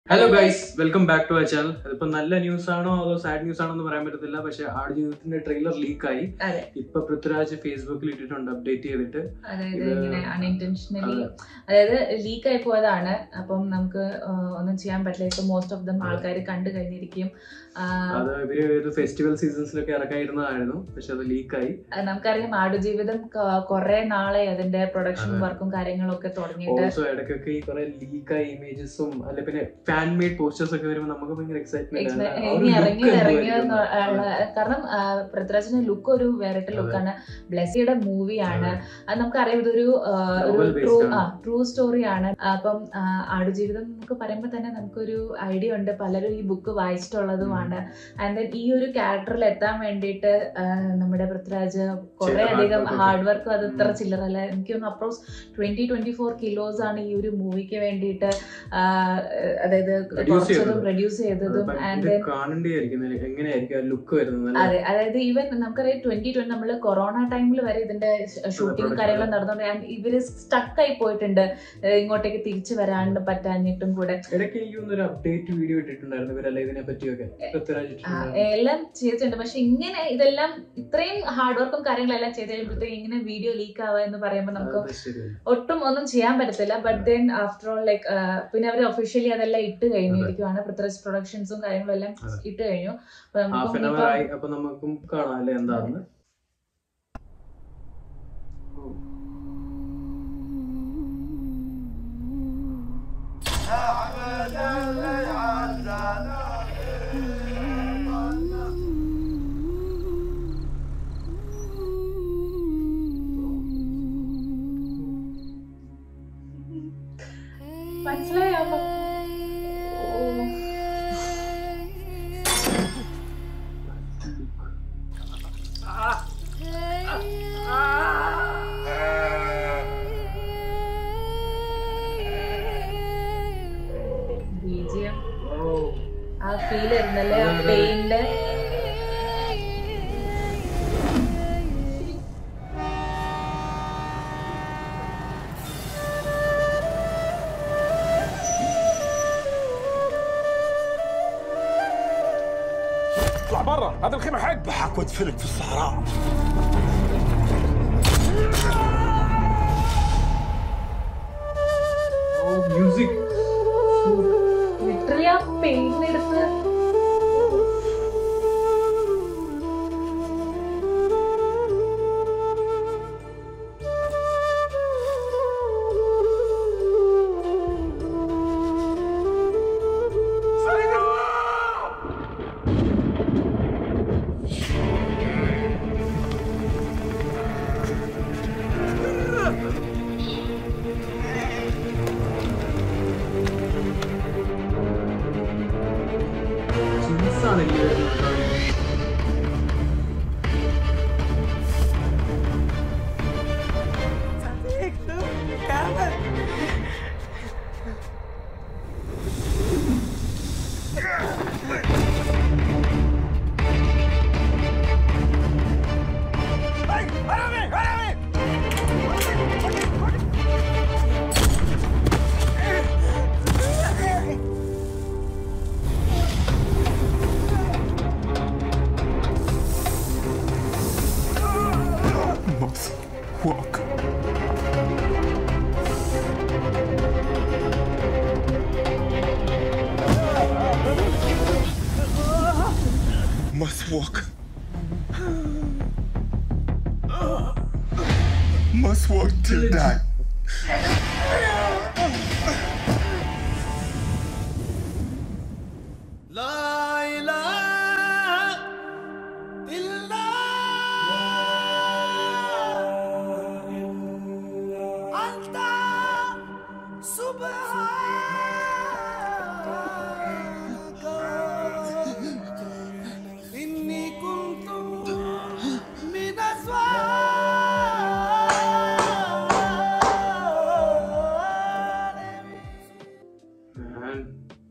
Hello guys welcome back to our channel അതിപ്പോ നല്ല news ആണോ അതോ സാഡ് ന്യൂസ് ആണോ എന്ന് പറയാൻ പറ്റത്തില്ല പക്ഷെ ആട് ജീവിതത്തിന്റെ ട്രെയിലർ ലീക്ക് ആയി അതെ ഇപ്പൊ പൃഥ്വിരാജ് ഫേസ്ബുക്കിൽ ഇട്ടിട്ടുണ്ട് അപ്ഡേറ്റ് ചെയ്തിട്ട് അതായത് ഇത് ഇങ്ങനെ അൺഇൻറ്റൻഷനലി അതെ. അതായത് ലീക്ക് ആയി പോയതാണ് അപ്പം നമുക്ക് ആ, ഒന്നും ചെയ്യാൻ പറ്റില്ല ഇപ്പൊ മോസ്റ്റ് ഓഫ് ദം ആൾക്കാർ കണ്ടു കഴിഞ്ഞിരിക്കും ആ, അത് ഇവര് ഒരു ഫെസ്റ്റിവൽ സീസൺസിലൊക്കെ ഇറക്കായിരുന്നതായിരുന്നു പക്ഷെ അത് ലീക്ക് ആയി അത് നമുക്കറിയാം ആടുജീവിതം ക- കുറെ നാളെ അതിന്റെ പ്രൊഡക്ഷൻ അതെ. വർക്കും കാര്യങ്ങളും ഒക്കെ തുടങ്ങിയിട്ട് ഓൾസോ ഇടയ്ക്കൊക്കെ ഈ കുറെ ലീക്ക് ആയ ഇമേജസും അല്ലെ പിന്നെ ഫാൻ മെയ്ഡ് പോസ്റ്റേഴ്സ് ഒക്കെ വരുമ്പോൾ നമുക്ക് ഭയങ്കര Expe- എക്സൈറ്റ്മെന്റ് ഇനി ഇറങ്ങി ഇറങ്ങിയോ എന്നുള്ള കാരണം ആ, പൃഥ്വിരാജിന്റെ ലുക്ക് ഒരു വേറിട്ട അതെ. ലുക്കാണ് ബ്ലെസ്സിയുടെ മൂവിയാണ് അത് നമുക്കറിയാം ഇതൊരു ആ, ഒരു Novel based ട്രൂ ആണ്. ആ ട്രൂ സ്റ്റോറിയാണ് അപ്പം ആ, ആടുജീവിതം നമുക്ക് പറയുമ്പോൾ തന്നെ നമുക്കൊരു ഐഡിയ ഉണ്ട് പലരും ഈ ബുക്ക് വായിച്ചിട്ടുള്ളതുമാണ് ആൻഡ് ദെൻ ഈ ഒരു ക്യാരക്ടറിൽ എത്താൻ വേണ്ടിയിട്ട് ആ, നമ്മുടെ പൃഥ്വിരാജ് കുറെ ചെയ്ത hard അധികം work ഒക്കെ. ഹാർഡ് വർക്ക് അത് ഇത്ര ഉം. ചില്ലറല്ല എനിക്ക് തോന്നുന്നു approx twenty twenty four kilos ആണ് ഈ ഒരു മൂവിക്ക് വേണ്ടിയിട്ട് ആ, അതായത് Reduce കുറച്ചതും ചെയ്തത്. റെഡ്യൂസ് ചെയ്തതും ആൻഡ് ദെൻ കാണേണ്ടിയായിരിക്കും എങ്ങനെയായിരിക്കും ആ ലുക്ക് വരുന്നത് അല്ലേ? അതെ അതായത് ഈവൻ നമുക്കറിയാം ട്വന്റി ട്വന്റി നമ്മൾ കൊറോണ ടൈമിൽ വരെ ഇതിന്റെ ഷൂട്ടിംഗ് production കാര്യങ്ങളും നടന്നുകൊണ്ട് and ഇവര് സ്റ്റക്കായി പോയിട്ടുണ്ട് ഏഹ് ഇങ്ങോട്ടേക്ക് തിരിച്ചു വരാണ്ട് പറ്റാഞ്ഞിട്ടും കൂടെ ഇടയ്ക്ക് എനിക്ക് തോന്നുന്നു ഒരു അപ്ഡേറ്റ് വീഡിയോ ഇട്ടിട്ടുണ്ടായിരുന്നു ഇവരല്ലേ ഇതിനെ പറ്റിയൊക്കെ പൃഥ്വിരാജ് ആ, ഇട്ടിട്ടുണ്ടായിരുന്നു. എല്ലാം ചെയ്തിട്ടുണ്ട് പക്ഷെ ഇങ്ങനെ ഇതെല്ലാം ഇത്രയും ഹാർഡ് വർക്കും കാര്യങ്ങളെല്ലാം ചെയ്ത് കഴിയുമ്പോഴത്തേക്ക് ഇങ്ങനെ വീഡിയോ ലീക്ക് ആവുക എന്ന് പറയുമ്പോൾ നമുക്ക് അത് ശരിയാണ്. ഒട്ടും ഒന്നും ചെയ്യാൻ പറ്റത്തില്ല but then after all like പിന്നെ അവർ ഒഫീഷ്യലി അതെല്ലാം ഇട്ട് കഴിഞ്ഞിരിക്കുവാണ് പൃഥ്വിരാജ് പ്രൊഡക്ഷൻസും കാര്യങ്ങളും എല്ലാം അതെ. ഇട്ട് കഴിഞ്ഞു അപ്പൊ ഹാഫ് നമുക്കും ആൻ അവർ ഇപ്പം- ആയി അപ്പൊ നമുക്കും കാണാം അല്ലേ എന്താണെന്ന് മനസ്സിലായോ അപ്പൊ? ഓ. BGM. ആ ഫീൽ വരുന്നല്ലേ ആ അതെ, അതെ. പെയിന്റ് اطلع برا هذا الخيمة حق بحك وادفنك في الصحراء മ്യൂസിക് ലിറ്ററലി ആ പെയിന്റ് എടുത്ത് ചിൻസ് ആണ് എനിക്ക് വരുന്നത്. Must walk. Must walk. Must walk till die. لا إله إلا أنت سبحانك إني كنت من الظالمين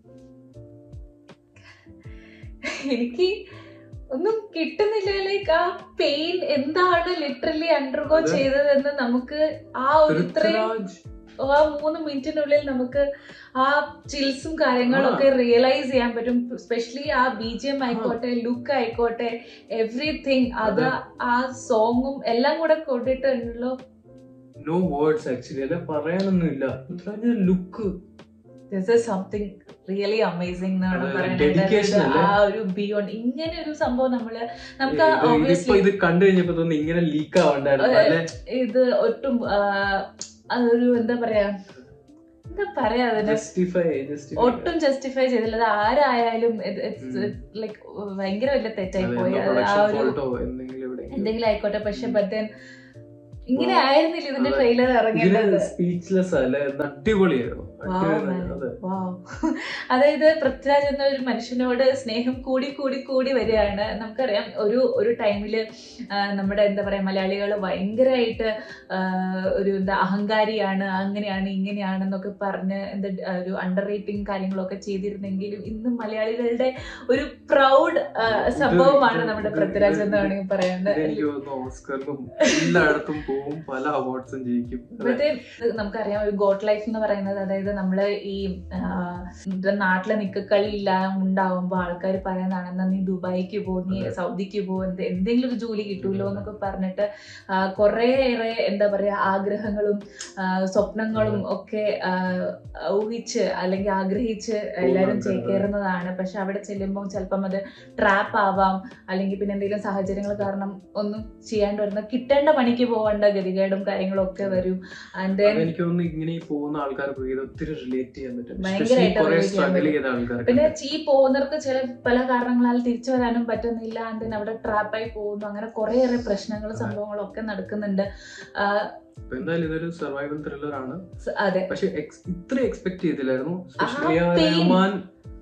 Man, എനിക്ക് ഒന്നും കിട്ടുന്നില്ല ലൈക്ക് ആ പെയിൻ എന്താണ് ലിറ്ററലി അണ്ടർഗോ അതെ. ചെയ്തതെന്ന് നമുക്ക് ആ ഒരു ഇത്രയും പൃഥ്വിരാജ് ആ മൂന്ന് മിനിറ്റിനുള്ളിൽ നമുക്ക് ആ ചിൽസും കാര്യങ്ങളൊക്കെ റിയലൈസ് ചെയ്യാൻ പറ്റും സ്പെഷ്യലി ആ ബി ജി എം ആയിക്കോട്ടെ ലുക്ക് ആയിക്കോട്ടെ എവറിഥിങ് അത് ആ സോങ്ങും എല്ലാം കൂടെ കൂട്ടിയിട്ടുണ്ടല്ലോ നോ വേർഡ്സ് ആക്ച്വലി അല്ലെ പറയാനൊന്നുമില്ല look this is something really amazing എന്നാണ് അതെ, പറയുന്നത് dedication അതായത് അല്ലേ? ആ ഒരു ബിയോണ്ട് ഇങ്ങനെ ഒരു സംഭവം നമ്മള് നമുക്ക് ഇതിപ്പോ obviously ഇത് കണ്ടു കഴിഞ്ഞപ്പോ തോന്നുന്നു ഇങ്ങനെ ലീക്ക് ആവണ്ടായിരുന്നു ഏ, അല്ലെ ഇത് ഒട്ടും ആ, അതൊരു എന്താ പറയാ എന്താ പറയാ അതിന് ജസ്റ്റിഫൈ ജസ്റ്റിഫൈ ഒട്ടും ജസ്റ്റിഫൈ ചെയ്തില്ല അത് ആരായാലും ലൈക്ക് ഭയങ്കര വലിയ തെറ്റായി പോയി അത് ആ പ്രൊഡക്ഷൻ ഒരു ഫോൾട്ടോ എന്തെങ്കിലും എവിടെയെങ്കിലും. എന്തെങ്കിലും ആയിക്കോട്ടെ പക്ഷെ ബട്ട് ഇങ്ങനെ Wow. ആയിരുന്നില്ല ഇതിന്റെ അതെ. ട്രെയിലർ ഇതിന് ഇറങ്ങേണ്ടത് സ്പീച്ച്ലെസ് അല്ലെ ഇത് അടിപൊളിയായിരുന്നു Wow, അടിപൊളി man. അതെ Wow. അതായത് പൃഥ്വിരാജ് എന്ന ഒരു മനുഷ്യനോട് സ്നേഹം കൂടി കൂടി കൂടി വരികയാണ് നമുക്കറിയാം ഒരു ഒരു ടൈമില് നമ്മുടെ എന്താ പറയാ മലയാളികൾ ഭയങ്കരമായിട്ട് ഒരു എന്താ അഹങ്കാരിയാണ് അങ്ങനെയാണ് ഇങ്ങനെയാണെന്നൊക്കെ പറഞ്ഞ് എന്താ ആ, ഒരു അണ്ടർ റേറ്റിംഗ് കാര്യങ്ങളൊക്കെ ചെയ്തിരുന്നെങ്കിലും ഇന്ന് മലയാളികളുടെ ഒരു പ്രൗഡ് സംഭവമാണ് നമ്മുടെ ഇത് പൃഥ്വിരാജ് എന്ന് ഇത് വേണമെങ്കിൽ പറയാണ്ട് എനിക്ക് തോന്നുന്നു ഓസ്കറിലും എല്ലായിടത്തും പോവും പല അവാർഡ്സും ജയിക്കും അതെ. മറ്റേ ഇത് നമുക്കറിയാം ഒരു ഗോട്ട് ലൈഫ് എന്ന് പറയുന്നത് അതായത് നമ്മള് ഈ ആ, ഇത് നാട്ടിലെ നിക്കക്കളി ഇല്ല ഉണ്ടാവുമ്പോ ആൾക്കാർ പറയുന്നതാണ് എന്നാ നീ ദുബായിക്ക് പോ നീ അതെ. സൗദിക്ക് പോ എന്ത് എന്തെങ്കിലും ഒരു ജോലി കിട്ടൂലോ എന്നൊക്കെ പറഞ്ഞിട്ട് ആ, കുറേയേറെ എന്താ പറയാ ആഗ്രഹങ്ങളും ആ, സ്വപ്നങ്ങളും ഒക്കെ ആ, ഊഹിച്ച് അല്ലെങ്കിൽ ആഗ്രഹിച്ച് എല്ലാവരും ആൾക്കാര്. ചേക്കേറുന്നതാണ് പക്ഷെ അവിടെ ചെല്ലുമ്പോൾ ചിലപ്പം അത് ട്രാപ്പ് ആവാം അല്ലെങ്കിൽ പിന്നെ എന്തെങ്കിലും സാഹചര്യങ്ങൾ കാരണം ഒന്നും ചെയ്യാണ്ട് വരുന്ന കിട്ടേണ്ട പണിക്ക് പോകേണ്ട ഗതികേടും കാര്യങ്ങളും ഒക്കെ വരും ആൻഡ് ദെൻ എനിക്ക് തോന്നുന്നു ഇങ്ങനെ ഈ പോകുന്ന ആൾക്കാർക്ക് ഇത് ഒത്തിരി റിലേറ്റ് ചെയ്യാൻ പറ്റും ഭയങ്കരായിട്ട് കുറെ relate ചെയ്യാൻ സ്ട്രഗിൾ പറ്റും. ചെയ്ത ആൾക്കാർക്ക് പിന്നെ ഈ പോകുന്നവർക്ക് ചില പല കാരണങ്ങളാൽ തിരിച്ചു വരാനും പറ്റുന്നില്ല ആൻഡ് ദെൻ അവിടെ ട്രാപ്പായി പോകുന്നു അങ്ങനെ കുറേയേറെ പ്രശ്നങ്ങളും അതെ. സംഭവങ്ങളും ഒക്കെ നടക്കുന്നുണ്ട് ആ, അപ്പൊ എന്തായാലും ഇതൊരു സർവൈവൽ ത്രില്ലർ ആണ് സ- അതെ പക്ഷെ ex- ഇത്ര എക്സ്പെക്ട് ചെയ്തില്ലായിരുന്നു സ്പെഷ്യലി ആ pain. റഹ്മാൻ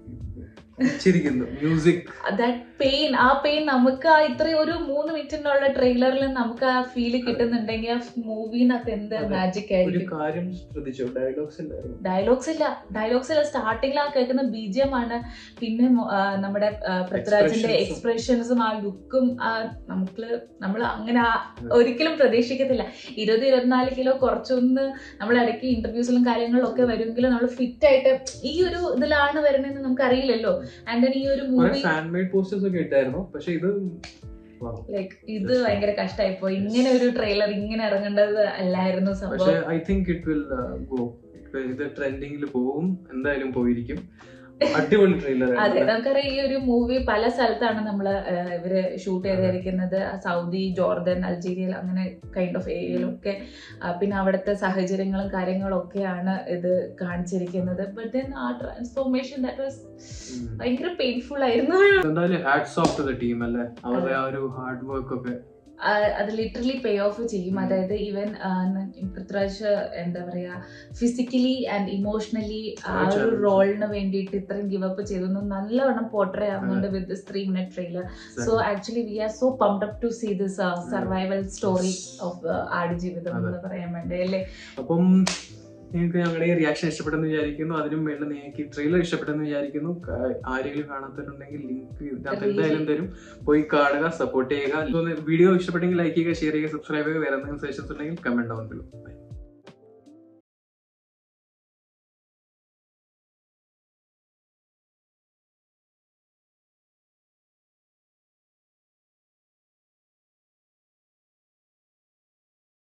ചിരിക്കുന്നു മ്യൂസിക് ദാറ്റ് പെയിൻ ആ പെയിൻ നമുക്ക് ആ ഇത്രയും ഒരു മൂന്ന് മിനിറ്റിനുള്ള ട്രെയിലറിൽ നമുക്ക് ആ ഫീല് കിട്ടുന്നുണ്ടെങ്കിൽ ആ മൂവിനകത്ത് എന്ത് അതെ. മാജിക് ഒരു ആയിരിക്കും കാര്യം ശ്രദ്ധിച്ചോ ഡയലോഗ്സ് ഇല്ലായിരുന്നു ഡയലോഗ്സ് ഇല്ല ഡയലോഗ്സ് ഇല്ല സ്റ്റാർട്ടിങ്ങിൽ ആ കേൾക്കുന്ന ബി ജി എം ആണ് പിന്നെ മൊ- ആ, നമ്മുടെ ആ, പൃഥ്വിരാജിന്റെ Expressions. എക്സ്പ്രഷൻസും ആ ലുക്കും ആ നമുക്ക് നമ്മൾ അങ്ങനെ ആ ഒരിക്കലും പ്രതീക്ഷിക്കത്തില്ല ഇരുപത് ഇരുപത്തിനാല് കിലോ കുറച്ചൊന്ന് നമ്മൾ ഇടയ്ക്ക് ഇന്റർവ്യൂസിലും കാര്യങ്ങളിലും ഒക്കെ വരുമെങ്കിലും നമ്മൾ ഫിറ്റ് ആയിട്ട് ഈ ഒരു ഇതിലാണ് വരുന്നതെന്ന് നമുക്ക് അറിയില്ലല്ലോ ആൻഡ് ദെൻ ഈ ഒരു കുറെ മൂവി ഫാൻ മെയ്ഡ് പോസ്റ്റേഴ്സ് ഒക്കെ ഇട്ടായിരുന്നു പക്ഷെ ഇത് wow. ലൈക്ക് ഇത് ഭയങ്കര കഷ്ടമായി പോയി ഇങ്ങനെ ഒരു ട്രെയിലർ ഇങ്ങനെ ഇറങ്ങേണ്ടത് അല്ലായിരുന്നു പക്ഷെ സംഭവം I think it will go ഇത് ട്രെൻഡിങ്ങിൽ പോകും എന്തായാലും പോയിരിക്കും അടിപൊളി ട്രെയിലർ അതെ നമുക്കറിയാം ഈ ഒരു മൂവി പല സ്ഥലത്താണ് നമ്മൾ ഇവര് ഷൂട്ട് ചെയ്തിരിക്കുന്നത് സൗദി ജോർദൻ അൾജീരിയ അങ്ങനെ കൈൻഡ് ഓഫ് ഏരിയയിലൊക്കെ ആ, പിന്നെ അവിടുത്തെ സാഹചര്യങ്ങളും കാര്യങ്ങളും ഒക്കെയാണ് ഇത് കാണിച്ചിരിക്കുന്നത് ബട്ട് ദെൻ ആ ട്രാൻസ്ഫോർമേഷൻ ദാറ്റ് വാസ് ഭയങ്കര പെയിൻഫുൾ ആയിരുന്നു എന്തായാലും hats off to the team അല്ലേ അവരുടെ ആ ഒരു ഹാർഡ് വർക്ക് ഒക്കെ ആ, അത് ലിറ്ററലി പേ ഓഫ് ചെയ്യും ഉം. അതായത് ഈവൻ പൃഥ്വിരാജ് എന്താ പറയാ ഫിസിക്കലി ആൻഡ് ഇമോഷണലി ആ ഒരു challenge. റോളിന് വേണ്ടിയിട്ട് ഇത്രയും ഗിവ് അപ്പ് ചെയ്തു നല്ലവണ്ണം പോർട്രേ ആവുന്നുണ്ട് with this three minute trailer so actually we are so pumped up to see this survival story of Aadujeevitham അതെ. എന്ന് പറയാൻ വേണ്ടി അല്ലേ അപ്പം നിങ്ങൾക്ക് ഞങ്ങളുടെ ഈ റിയാക്ഷൻ ഇഷ്ടപ്പെട്ടെന്ന് വിചാരിക്കുന്നു അതിനും വേണ്ടി നിങ്ങൾക്ക് ഈ ട്രെയിലർ ഇഷ്ടപ്പെട്ടെന്ന് വിചാരിക്കുന്നു ക- ആരെങ്കിലും കാണാത്തവരുണ്ടെങ്കിൽ ലിങ്ക് ഇതിനകത്ത് എന്തായാലും തരും പോയി കാണുക സപ്പോർട്ട് ചെയ്യുക വീഡിയോ ഇഷ്ടപ്പെട്ടെങ്കിൽ ലൈക്ക് ചെയ്യുക ഷെയർ ചെയ്യുക സബ്സ്ക്രൈബ് ചെയ്യുക വേറെ എന്തെങ്കിലും സജഷൻസ് ഉണ്ടെങ്കിൽ കമന്റ് ഡൗൺ ബിലോ